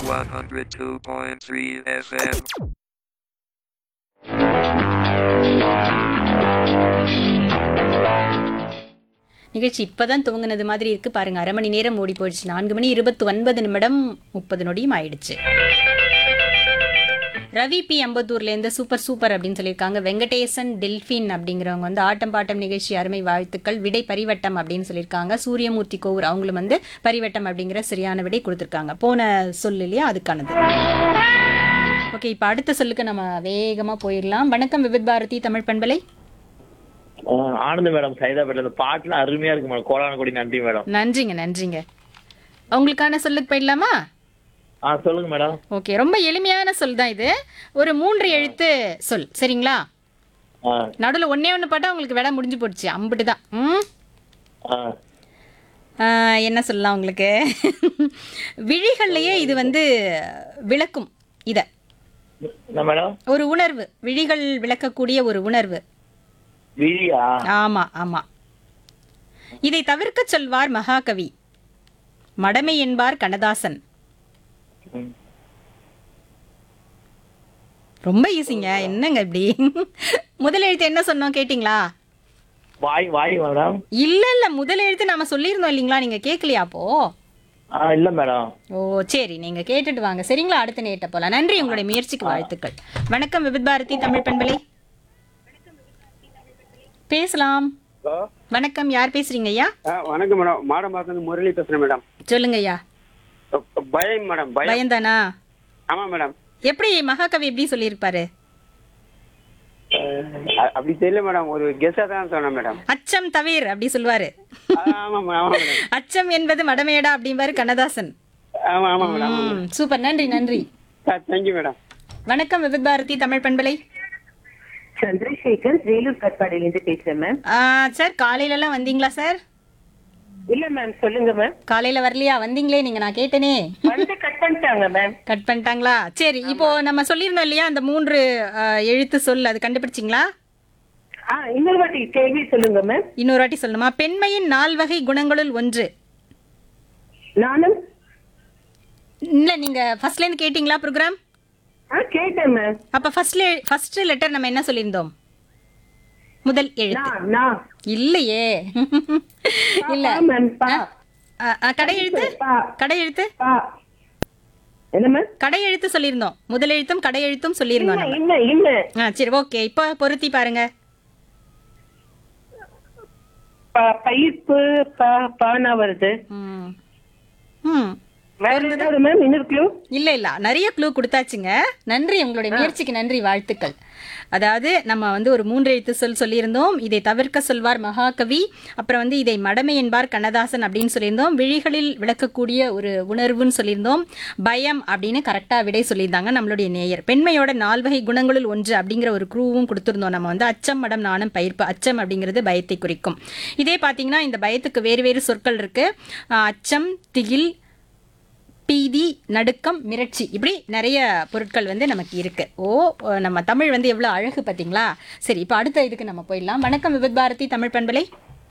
102.3 FM. நிகழ்ச்சி இப்பதான் துவங்கினது மாதிரி இருக்கு பாருங்க அரை மணி நேரம் ஓடி போயிடுச்சு நான்கு மணி இருபத்தி ஒன்பது நிமிடம் முப்பது நொடியும் ஆயிடுச்சு ரவி பி அம்பத்தூர்ல இருந்து சூப்பர் சூப்பர் அப்படின்னு சொல்லியிருக்காங்க வெங்கடேசன் டெல்பின் அப்படிங்கிறவங்க வந்து ஆட்டம் பாட்டம் நிகழ்ச்சி அருமை வாழ்த்துக்கள் விடை பரிவட்டம் அப்படின்னு சொல்லியிருக்காங்க சூரியமூர்த்தி கோவூர் அவங்களும் வந்து பரிவட்டம் அப்படிங்கிற சரியான விடை கொடுத்துருக்காங்க போன சொல் இல்லையா அதுக்கானது ஓகே இப்போ அடுத்த சொல்லுக்கு நம்ம வேகமா போயிடலாம் வணக்கம் விவித் பாரதி தமிழ் பண்பலை ஆஹ் ஆனந்த் மேடம் சைதாபேட்ல இந்த பாட்டுலாம் அருமையா இருக்கு மேடம் கோலானகுடி நன்றி மேடம் நன்றிங்க நன்றிங்க உங்களுக்கான சொல்லுக்கு போயிடலாமா ஆ சொல்லுங்க மேடம் ஓகே ரொம்ப எளிமையான சொல் தான் இது ஒரு மூன்று எழுத்து சொல் சரிங்களா ஆ நடுவில் ஒண்ணே ஒன்று பாட்டா உங்களுக்கு விட முடிஞ்சு போச்சு அம்பிட்டு தான் ம் ஆ ஆ, என்ன சொல்லலாம் உங்களுக்கு விழிகள்லையே இது வந்து விளக்கும் இத என்ன மேடம் ஒரு உணர்வு விழிகள் விளக்கக்கூடிய ஒரு உணர்வு விழியா ஆமா ஆமா இதை தவிர்க்க சொல்வார் மகாகவி மடமை என்பார் கண்ணதாசன் ம். ரொம்ப ஈஸிங்க என்னங்க இப்படி முதல் எழுத்து என்ன சொன்னோம் கேட்டிங்களா வாய் வாய் மேடம் இல்ல இல்ல முதல் எழுத்து நாம சொல்லியிருந்தோம் இல்லைங்களா நீங்க கேட்கலையா அப்போ ஆ இல்ல மேடம் ஓ சரி நீங்க கேட்டுட்டு வாங்க சரிங்களா அடுத்த நேட்ட போலாம் நன்றி உங்களுடைய முயற்சிக்கு வாழ்த்துக்கள் வணக்கம் விபித் பாரதி தமிழ் பண்பலை பேசலாம் ஹலோ வணக்கம் யார் பேசுறீங்க ஐயா ஆ வணக்கம் மேடம் மாடம்பாக்கம் முரளி பேசுறேன் மேடம் சொல்லுங்க ஐயா பயம் மேடம் பயம் பயந்தானா ஆமா மேடம் எப்படி மகாகவி எப்படி சொல்லியிருப்பாரு அ- அப்படி தெரியல மேடம் ஒரு கெஸ்ஸா தான் சொன்னேன் மேடம் அச்சம் தவிர் அப்படி சொல்லுவாரு ஆ, ஆமா மே- ஆமா மேடம் அச்சம் என்பது மடமையடா அப்படிம்பாரு கண்ணதாசன் ஆமா ஆமா மேடம் ம், சூப்பர் நன்றி நன்றி தேங்க்யூ மேடம் வணக்கம் விபித் பாரதி தமிழ் பண்பலை சந்திரசேகர் வேலூர் கட்பாடியிலிருந்து பேசுறேன் மேம் ஆ, சார் காலையில எல்லாம் வந்தீங்களா சார் இல்ல மேம் சொல்லுங்க மேம் காலையில வரலையா வந்தீங்களே நீங்க நான் கேட்டேனே வந்து கட் பண்ணிட்டாங்க மேம் கட் பண்ணிட்டாங்களா சரி இப்போ நம்ம சொல்லியிருந்தோம் இல்லையா அந்த மூன்று ஆ, எழுத்து சொல் அது கண்டுபிடிச்சிங்களா ஆ இன்னொரு வாட்டி கேள்வி சொல்லுங்க மேம் இன்னொரு வாட்டி சொல்லணுமா பெண்மையின் நால்வகை குணங்களுள் ஒன்று நானும் இல்ல நீங்க ஃபர்ஸ்ட்ல இருந்து கேட்டிங்களா ப்ரோக்ராம் ஆ கேட்டேன் மேம் அப்ப ஃபர்ஸ்ட்ல ஃபர்ஸ்ட் லெட்டர் நம்ம என்ன சொல்லியிருந்தோம் முதல் எழுத்து நான் நான் இல்லையே இல்ல பா மேம் பா ஆ, ஆ, கடை எழுத்து பா கடை எழுத்து பா என்ன மேம் கடை எழுத்து சொல்லியிருந்தோம் முதல் எழுத்தும் கடை எழுத்தும் சொல்லியிருந்தோம் இல்ல நம்ம இல்ல இல்ல ஆ சரி ஓகே இப்போ பொருத்தி பாருங்க ப- பயிர்ப்பு பா பானா வருது ம் ம் வேற ஏதாவது மேம் இன்னொரு க்ளூ இல்ல இல்ல நிறைய க்ளூ கொடுத்தாச்சுங்க நன்றி உங்களுடைய முயற்சிக்கு நன்றி வாழ்த்துக்கள் அதாவது நம்ம வந்து ஒரு மூன்று எழுத்து சொல் சொல்லியிருந்தோம் இதை தவிர்க்க சொல்வார் மகாகவி அப்புறம் வந்து இதை மடமை என்பார் கண்ணதாசன் அப்படின்னு சொல்லியிருந்தோம் விழிகளில் விளக்கக்கூடிய ஒரு உணர்வுன்னு சொல்லியிருந்தோம் பயம் அப்படின்னு கரெக்டா விடை சொல்லியிருந்தாங்க நம்மளுடைய நேயர் பெண்மையோட நால்வகை குணங்களுள் ஒன்று அப்படிங்கிற ஒரு க்ரூவும் கொடுத்திருந்தோம் நம்ம வந்து அச்சம் மடம் நாணம் பயிர்ப்பு அச்சம் அப்படிங்கிறது பயத்தை குறிக்கும் இதே பார்த்தீங்கன்னா இந்த பயத்துக்கு வேறு வேறு சொற்கள் இருக்கு ஆஹ் அச்சம் திகில் பீதி நடுக்கம் மிரட்சி இப்படி நிறைய பொருட்கள் வந்து நமக்கு இருக்கு ஓ நம்ம தமிழ் வந்து எவ்வளவு அழகு பாத்தீங்களா சரி இப்போ அடுத்த இதுக்கு நம்ம போயிடலாம் வணக்கம் விபத் பாரதி தமிழ் பண்பலை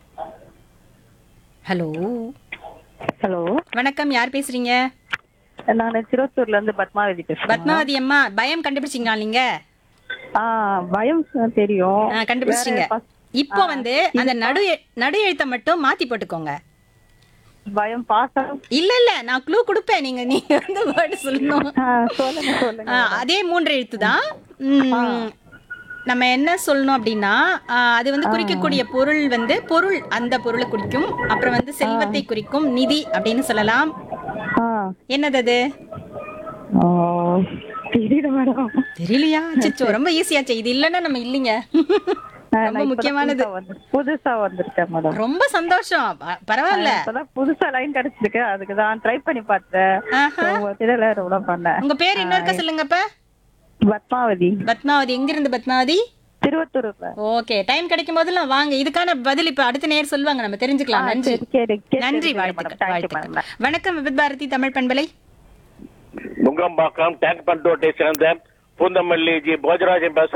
ஹலோ ஹலோ வணக்கம் யார் பேசுறீங்க நான் திருவத்தூர்ல இருந்து பத்மாவதி பேசுறேன் பத்மாவதி அம்மா பயம் கண்டுபிடிச்சிங்களா நீங்க ஆ பயம் ச- தெரியும் ஆ, கண்டுபிடிச்சிங்க வேற பஸ்- இப்போ வந்து அந்த நடு எ- நடு எழுத்தை மட்டும் மாத்தி போட்டுக்கோங்க பயம் பாசம் இல்ல இல்ல நான் க்ளூ கொடுப்பேன் நீங்க நீங்க வந்து வேர்டு சொல்லணும் ஆ, சொல்லுங்க சொல்லுங்க ஆ, அதே மூன்று எழுத்து தான் ம், நம்ம என்ன சொல்லணும் அப்படின்னா ஆ, அது வந்து குறிக்கக்கூடிய பொருள் வந்து பொருள் அந்த பொருளை குறிக்கும் அப்புறம் வந்து செல்வத்தை குறிக்கும் நிதி அப்படின்னு சொல்லலாம் ஆ என்னது அது ஓ, தெரியல மேடம் தெரியலையா சிச்சோ ரொம்ப ஈஸியாச்சு இது இல்லைன்னா நம்ம இல்லைங்க நான் ரொம்ப இப்பதான் முக்கியமானது புதுசா வந்து- புதுசா வந்திருக்கேன் மேடம் ரொம்ப சந்தோஷம் ப- பரவாயில்ல இப்பதான் புதுசா லைன் கிடைச்சிருக்கு அதுக்கு தான் ட்ரை பண்ணி பார்த்தேன் ஆஹா. தெரியல ரொம்ப பண்ணேன் உங்க பேர் இன்னொருக்க சொல்லுங்கப்ப பத்மாவதி பத்மாவதி எங்கிருந்து பத்மாவதி திருவத்தூர்ல ஓகே டைம் கிடைக்கும் போதெல்லாம் வாங்க இதுக்கான பதில் இப்ப அடுத்த நேர் சொல்லுவாங்க நம்ம தெரிஞ்சுக்கலாம் ஆ, நன்றி சரி, கேளு- கேளு- நன்றி கேளு வாழ்த்துக்கள் madam. Thank you, வாழ்த்துக்கள் madam. வணக்கம் விபத் பாரதி தமிழ் பண்பலை நுங்கம்பாக்கம் டேங்க் பண்டோட்டை சேர்ந்த பூந்தமல்லி ஜி போஜராஜன் பேசுறேன்